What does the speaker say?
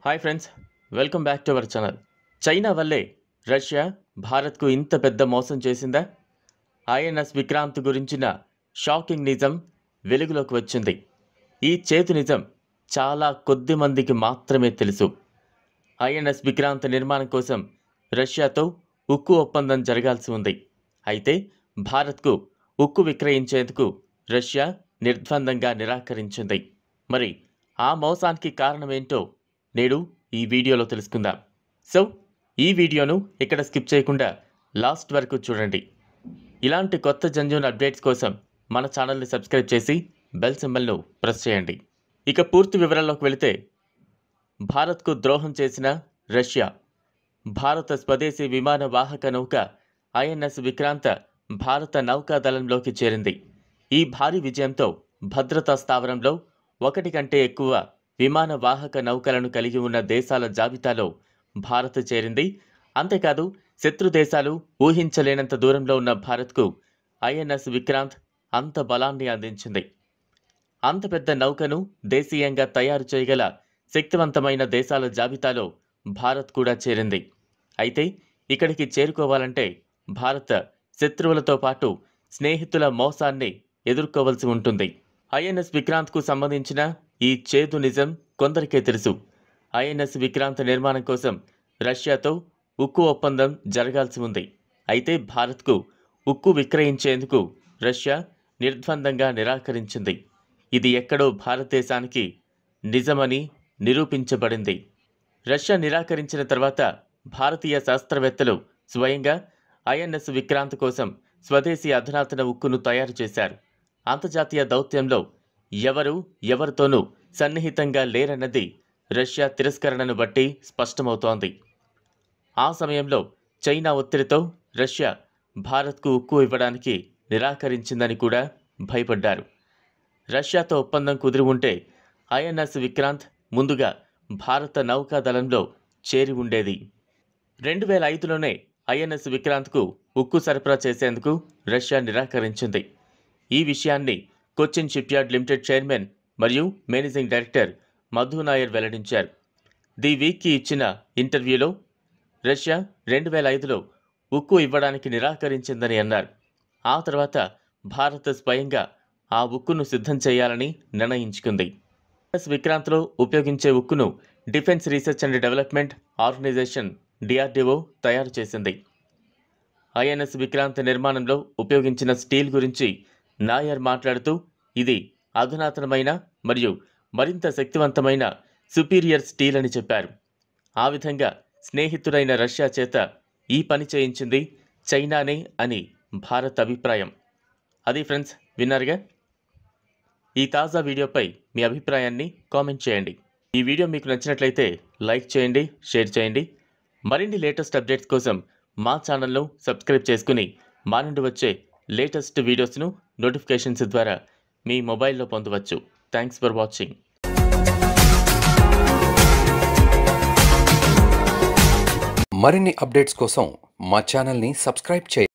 hi friends welcome back to our channel China వల్లే Russia భారత్కు ఇంత పెద్ద మోసం చేసిందా ఐఎన్ఎస్ విక్రాంత్ గురించిన షాకింగ్ నిజం వెలుగులోకి వచ్చింది ఈ చేతు నిజం చాలా కొద్ది మందికి మాత్రమే తెలుసు ఐఎన్ఎస్ విక్రాంత్ నిర్మాణం కోసం రష్యాతో ఉక్కు ఒప్పందం జరగాల్సి ఉంది అయితే భారత్కు ఉక్కు విక్రయించేందుకు రష్యా నిర్ద్వందంగా నిరాకరించింది మరి ఆ మోసానికి కారణమేంటో నేడు ఈ వీడియోలో తెలుసుకుందాం సో ఈ వీడియోను ఇక్కడ స్కిప్ చేయకుండా లాస్ట్ వరకు చూడండి ఇలాంటి కొత్త జంజూన్ అప్డేట్స్ కోసం మన ఛానల్ని సబ్స్క్రైబ్ చేసి బెల్ సింబల్ను ప్రెస్ చేయండి ఇక పూర్తి వివరాల్లోకి వెళితే భారత్కు ద్రోహం చేసిన రష్యా భారత స్వదేశీ విమాన వాహక నౌక ఐఎన్ఎస్ విక్రాంత భారత నౌకాదళంలోకి చేరింది ఈ భారీ విజయంతో భద్రతా స్థావరంలో ఒకటి కంటే ఎక్కువ విమాన వాహక నౌకలను కలిగి ఉన్న దేశాల జాబితాలో భారత్ చేరింది అంతేకాదు శత్రు దేశాలు ఊహించలేనంత దూరంలో ఉన్న భారత్కు ఐఎన్ఎస్ విక్రాంత్ అంత బలాన్ని అందించింది అంత పెద్ద నౌకను దేశీయంగా తయారు చేయగల శక్తివంతమైన దేశాల జాబితాలో భారత్ కూడా చేరింది అయితే ఇక్కడికి చేరుకోవాలంటే భారత్ శత్రువులతో పాటు స్నేహితుల మోసాన్ని ఎదుర్కోవలసి ఉంటుంది ఐఎన్ఎస్ విక్రాంత్కు సంబంధించిన ఈ చేదు నిజం కొందరికే తెలుసు ఐఎన్ఎస్ విక్రాంత్ నిర్మాణం కోసం రష్యాతో ఉక్కు ఒప్పందం జరగాల్సి ఉంది అయితే భారత్కు ఉక్కు విక్రయించేందుకు రష్యా నిర్ద్వందంగా నిరాకరించింది ఇది ఎక్కడో భారతదేశానికి నిజమని నిరూపించబడింది రష్యా నిరాకరించిన తర్వాత భారతీయ శాస్త్రవేత్తలు స్వయంగా ఐఎన్ఎస్ విక్రాంత్ కోసం స్వదేశీ అధునాతన ఉక్కును తయారు చేశారు అంతర్జాతీయ దౌత్యంలో ఎవరు ఎవరితోనూ సన్నిహితంగా లేరన్నది రష్యా తిరస్కరణను బట్టి స్పష్టమవుతోంది ఆ సమయంలో చైనా ఒత్తిడితో రష్యా భారత్కు ఉక్కు ఇవ్వడానికి నిరాకరించిందని కూడా భయపడ్డారు రష్యాతో ఒప్పందం కుదిరి ఉంటే ఐఎన్ఎస్ విక్రాంత్ ముందుగా భారత నౌకాదళంలో చేరి ఉండేది రెండు వేల ఐదులోనే ఐఎన్ఎస్ విక్రాంత్కు ఉక్కు సరఫరా చేసేందుకు రష్యా నిరాకరించింది ఈ విషయాన్ని కొచ్చిన్ షిప్యార్డ్ లిమిటెడ్ చైర్మన్ మరియు మేనేజింగ్ డైరెక్టర్ మధు నాయర్ వెల్లడించారు ది వీక్కి ఇచ్చిన ఇంటర్వ్యూలో రష్యా రెండు వేల ఐదులో ఉక్కు ఇవ్వడానికి నిరాకరించిందని అన్నారు ఆ తర్వాత భారత్ స్వయంగా ఆ ఉక్కును సిద్ధం చేయాలని నిర్ణయించుకుంది ఎస్ విక్రాంత్లో ఉపయోగించే ఉక్కును defence research and development organisation DRDO తయారు చేసింది ఐఎన్ఎస్ విక్రాంత్ నిర్మాణంలో ఉపయోగించిన స్టీల్ గురించి నాయర్ మాట్లాడుతూ ఇది అధునాతనమైన మరియు మరింత శక్తివంతమైన సుపీరియర్ స్టీల్ అని చెప్పారు ఆ విధంగా స్నేహితుడైన రష్యా చేత ఈ పని చేయించింది చైనానే అని భారత్ అభిప్రాయం అది ఫ్రెండ్స్ విన్నారుగా ఈ తాజా వీడియోపై మీ అభిప్రాయాన్ని కామెంట్ చేయండి ఈ వీడియో మీకు నచ్చినట్లయితే లైక్ చేయండి షేర్ చేయండి మరిన్ని లేటెస్ట్ అప్డేట్స్ కోసం మా ఛానల్ను సబ్స్క్రైబ్ చేసుకుని మా నుండి వచ్చే లేటెస్ట్ వీడియోస్ను నోటిఫికేషన్స్ ద్వారా మీ మొబైల్లో పొందవచ్చు థ్యాంక్స్ ఫర్ వాచింగ్ మరిన్ని అప్డేట్స్ కోసం మా ఛానల్ని సబ్స్క్రైబ్ చేయండి